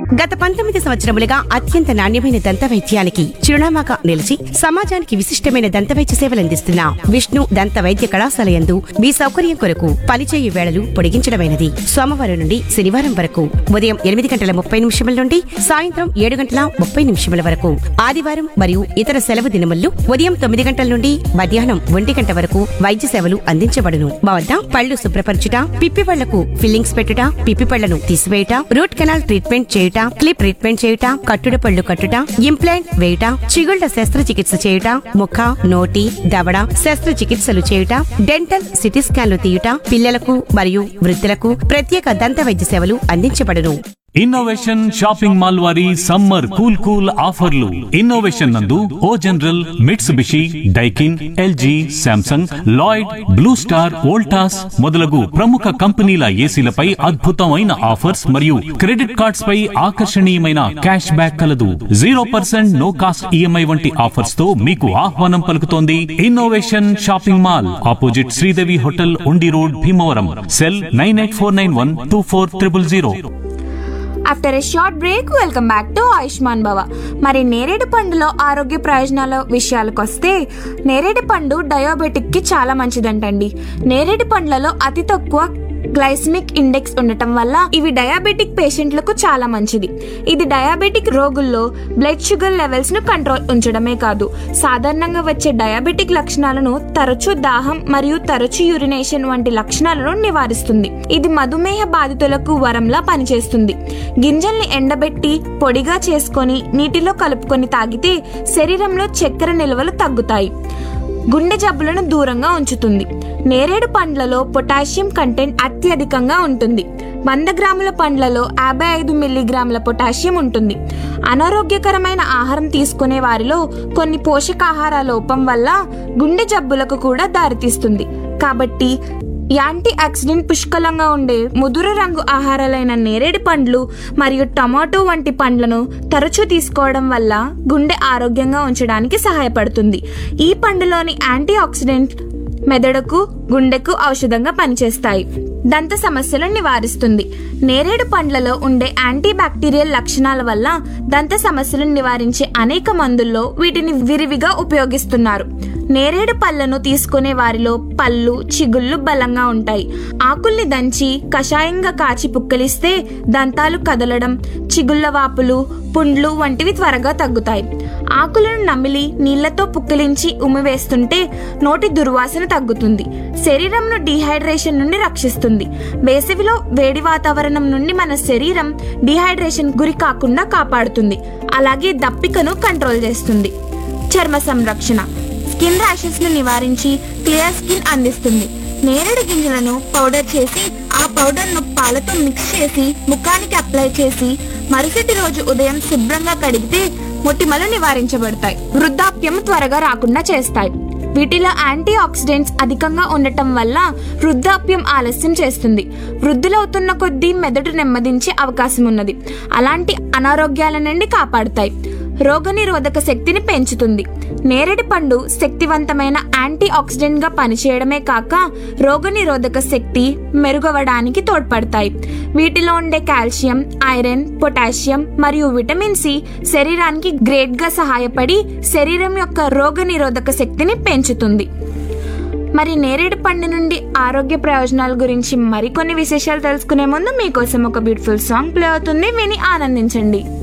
గత పంతొమ్మిది సంవత్సరములుగా అత్యంత నాణ్యమైన దంత వైద్యానికి చిరునామాగా నిలిచి సమాజానికి విశిష్టమైన దంత వైద్య సేవలందిస్తున్న విష్ణు దంత వైద్య కళాశాల యందు మీ సౌకర్యం కొరకు పనిచేయు వేళలు పొడిగించడమైనది సోమవారం నుండి శనివారం వరకు ఉదయం ఎనిమిది గంటల ముప్పై నిమిషముల నుండి సాయంత్రం ఏడు గంటల ముప్పై నిమిషముల వరకు ఆదివారం మరియు ఇతర సెలవు దినముల్లో ఉదయం తొమ్మిది గంటల నుండి మధ్యాహ్నం ఒంటి గంట వరకు వైద్య సేవలు అందించబడును మా వద్ద పళ్ళు శుభ్రపరచుట పిప్పి పళ్లకు ఫిల్లింగ్స్ పెట్టుట పిప్పి పళ్లను తీసివేయుట రూట్ కెనాల్ ట్రీట్మెంట్ చేయుట క్లిప్ ట్రీట్మెంట్ చేయుట కట్టుడ పళ్ళు కట్టుట ఇంప్లాంట్ వేయుట చిగుళ్ల శస్త్రచికిత్స చేయుట ముఖ నోటి దవడ శస్త్రచికిత్సలు చేయుట డెంటల్ సిటీ స్కాన్లు తీయుట పిల్లలకు మరియు వృద్ధులకు ప్రత్యేక దంత వైద్య సేవలు అందించబడును ఇన్నోవేషన్ షాపింగ్ మాల్ వారి సమ్మర్ కూల్ కూల్ ఆఫర్లు ఇన్నోవేషన్ నందు O General Mitsubishi Daikin LG Samsung Lloyd Blue Star Voltas మొదలగు ప్రముఖ కంపెనీల ఏసీలపై అద్భుతమైన ఆఫర్స్ మరియు క్రెడిట్ కార్డ్స్ పై ఆకర్షణీయమైన క్యాష్ బ్యాక్ కలదు zero percent no cost EMI వంటి ఆఫర్స్ తో మీకు ఆహ్వానం పలుకుతోంది innovation shopping mall opposite Sridevi hotel Undi road Bhimavaram cell nine eight four nine one two four triple zero after a short break welcome back to Ayushman Bhava మరి నేరేడు పండులో ఆరోగ్య ప్రయోజనాల విషయాలకు వస్తే నేరేడు పండు డయాబెటిక్ కి చాలా మంచిదంటండి నేరేడు పండ్లలో అతి తక్కువ గ్లైసమిక్ ఇండెక్స్ ఉండటం వల్ల ఇవి డయాబెటిక్ పేషెంట్లకు చాలా మంచిది ఇది డయాబెటిక్ రోగుల్లో బ్లడ్ షుగర్ లెవెల్స్ ను కంట్రోల్ ఉంచడమే కాదు సాధారణంగా వచ్చే డయాబెటిక్ లక్షణాలను తరచూ దాహం మరియు తరచూ యూరినేషన్ వంటి లక్షణాలను నివారిస్తుంది ఇది మధుమేహ బాధితులకు వరంలా పనిచేస్తుంది గింజల్ని ఎండబెట్టి పొడిగా చేసుకొని నీటిలో కలుపుకొని తాగితే శరీరంలో చక్కెర నిల్వలు తగ్గుతాయి గుండె జబ్బులను దూరంగా ఉంచుతుంది నేరేడు పండ్లలో పొటాషియం కంటెంట్ అత్యధికంగా ఉంటుంది వంద గ్రాముల పండ్లలో యాభై ఐదు మిల్లీగ్రాముల పొటాషియం ఉంటుంది అనారోగ్యకరమైన ఆహారం తీసుకునే వారిలో కొన్ని పోషకాహార లోపం వల్ల గుండె జబ్బులకు కూడా దారితీస్తుంది కాబట్టి యాంటీ ఆక్సిడెంట్ పుష్కలంగా ఉండే ముదురు రంగు ఆహారాలైన నేరేడు పండ్లు మరియు టమాటో వంటి పండ్లను తరచూ తీసుకోవడం వల్ల గుండె ఆరోగ్యంగా ఉంచడానికి సహాయపడుతుంది ఈ పండులోని యాంటీ ఆక్సిడెంట్ మెదడుకు గుండెకు ఔషధంగా పనిచేస్తాయి దంత సమస్యలను నివారిస్తుంది నేరేడు పండ్లలో ఉండే యాంటీ బ్యాక్టీరియల్ లక్షణాల వల్ల దంత సమస్యలను నివారించే అనేక మందుల్లో వీటిని విరివిగా ఉపయోగిస్తున్నారు నేరేడు పళ్ళను తీసుకునే వారిలో పళ్ళు చిగుళ్ళు బలంగా ఉంటాయి ఆకుల్ని దంచి కషాయంగా కాచి పుక్కలిస్తే దంతాలు కదలడం చిగుళ్ళ వాపులు పుండ్లు వంటివి త్వరగా తగ్గుతాయి ఆకులను నమిలి నీళ్లతో పుక్కిలించి ఉమ్మివేస్తుంటే నోటి దుర్వాసన తగ్గుతుంది శరీరంను డీహైడ్రేషన్ నుండి రక్షిస్తుంది వేసవిలో వేడి వాతావరణం నుండి మన శరీరం డీహైడ్రేషన్ గురి కాకుండా కాపాడుతుంది అలాగే దప్పికను కంట్రోల్ చేస్తుంది చర్మ సంరక్షణ స్కిన్ ర్యాషెస్ ను నివారించి క్లియర్ స్కిన్ అందిస్తుంది నేరేడు గింజలను పౌడర్ చేసి ఆ పౌడర్ ను పాలతో మిక్స్ చేసి ముఖానికి అప్లై చేసి మరుసటి రోజు ఉదయం శుభ్రంగా కడిగితే మొటిమలు నివారించబడతాయి వృద్ధాప్యం త్వరగా రాకుండా చేస్తాయి వీటిలో యాంటీ ఆక్సిడెంట్స్ అధికంగా ఉండటం వల్ల వృద్ధాప్యం ఆలస్యం చేస్తుంది వృద్ధులవుతున్న కొద్దీ మెదడు నెమ్మదించే అవకాశం ఉన్నది అలాంటి అనారోగ్యాల నుండి కాపాడుతాయి రోగనిరోధక శక్తిని పెంచుతుంది నేరేడు పండు శక్తివంతమైన యాంటీ ఆక్సిడెంట్ గా పనిచేయడమే కాక రోగనిరోధక శక్తి మెరుగవడానికి తోడ్పడతాయి వీటిలో ఉండే కాల్షియం ఐరన్ పొటాషియం మరియు విటమిన్ సి శరీరానికి గ్రేట్ గా సహాయపడి శరీరం యొక్క రోగనిరోధక శక్తిని పెంచుతుంది మరి నేరేడు పండు నుండి ఆరోగ్య ప్రయోజనాల గురించి మరికొన్ని విశేషాలు తెలుసుకునే ముందు మీకోసం ఒక బ్యూటిఫుల్ సాంగ్ ప్లే అవుతుంది విని ఆనందించండి